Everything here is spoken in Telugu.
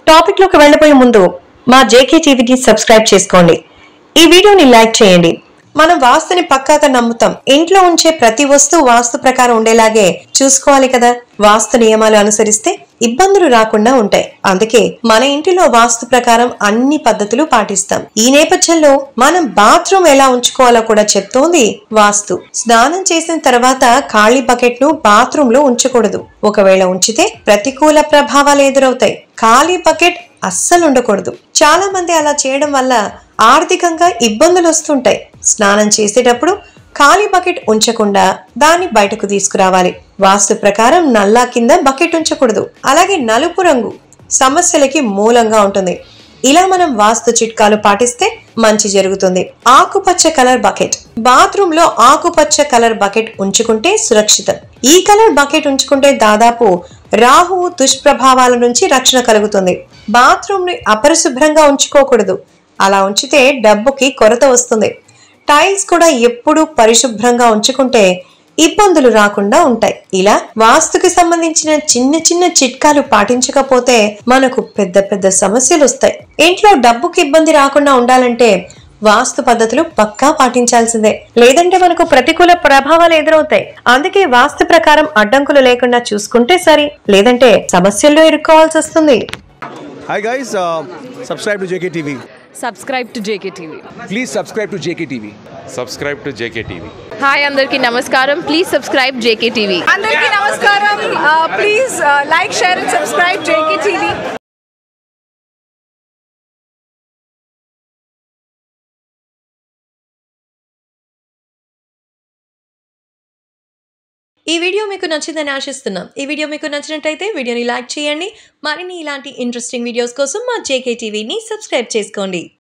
టాపిక్ లోకి వెళ్లబోయే ముందు మా జేకే టీవీని సబ్స్క్రైబ్ చేసుకోండి ఈ వీడియోని లైక్ చేయండి మనం వాస్తుని పక్కాగా నమ్ముతాం ఇంట్లో ఉంచే ప్రతి వస్తువు వాస్తు ప్రకారం ఉండేలాగే చూసుకోవాలి కదా వాస్తు నియమాలు అనుసరిస్తే ఇబ్బందులు రాకుండా ఉంటాయి అందుకే మన ఇంటిలో వాస్తు ప్రకారం అన్ని పద్ధతులు పాటిస్తాం ఈ నేపథ్యంలో మనం బాత్రూమ్ ఎలా ఉంచుకోవాలో కూడా చెప్తోంది వాస్తు స్నానం చేసిన తర్వాత ఖాళీ బకెట్ ను బాత్రూమ్ లో ఉంచకూడదు ఒకవేళ ఉంచితే ప్రతికూల ప్రభావాలు ఎదురవుతాయి ఖాళీ బకెట్ అస్సలు ఉండకూడదు చాలా మంది అలా చేయడం వల్ల ఆర్థికంగా ఇబ్బందులు వస్తుంటాయి స్నానం చేసేటప్పుడు ఖాళీ బకెట్ ఉంచకుండా దాన్ని బయటకు తీసుకురావాలి వాస్తు ప్రకారం నల్లా కింద బకెట్ ఉంచకూడదు అలాగే నలుపు రంగు సమస్యలకి మూలంగా ఉంటుంది ఇలా మనం వాస్తు చిట్కాలు పాటిస్తే మంచి జరుగుతుంది ఆకుపచ్చ కలర్ బకెట్ బాత్రూమ్ లో ఆకుపచ్చ కలర్ బకెట్ ఉంచుకుంటే సురక్షితం ఈ కలర్ బకెట్ ఉంచుకుంటే దాదాపు రాహువు దుష్ప్రభావాల నుంచి రక్షణ కలుగుతుంది బాత్రూమ్ ని అపరిశుభ్రంగా ఉంచుకోకూడదు అలా ఉంచితే డబ్బుకి కొరత వస్తుంది టైల్స్ కూడా ఎప్పుడూ పరిశుభ్రంగా ఉంచుకుంటే ఇబ్బందులు రాకుండా ఉంటాయి ఇలా వాస్తుకి సంబంధించిన చిన్న చిన్న చిట్కాలు పాటించకపోతే మనకు పెద్ద పెద్ద సమస్యలు వస్తాయి ఇంట్లో డబ్బుకి ఇబ్బంది రాకుండా ఉండాలంటే వాస్తు పద్ధతులు పక్కా పాటించాల్సిందే లేదంటే మనకు ప్రతికూల ప్రభావాలు ఎదురవుతాయి అందుకే వాస్తు ప్రకారం అడ్డంకులు లేకుండా చూసుకుంటే సరి లేదంటే సమస్యల్లో ఇరుక్కోవాల్సి వస్తుంది Hi guys, uh, subscribe to JKTV. Subscribe to JK TV Please subscribe to JKTV. subscribe to JKTV. Hi అందరికీ నమస్కారం ప్లీజ్ సబ్స్క్రైబ్ జేకే టీవీ అందరికీ నమస్కారం please like share and subscribe JK TV ఈ వీడియో మీకు నచ్చిందని ఆశిస్తున్నాం ఈ వీడియో మీకు నచ్చినట్టయితే వీడియోని లైక్ చేయండి మరిన్ని ఇలాంటి ఇంట్రెస్టింగ్ వీడియోస్ కోసం మా జేకే టీవీని సబ్స్క్రైబ్ చేసుకోండి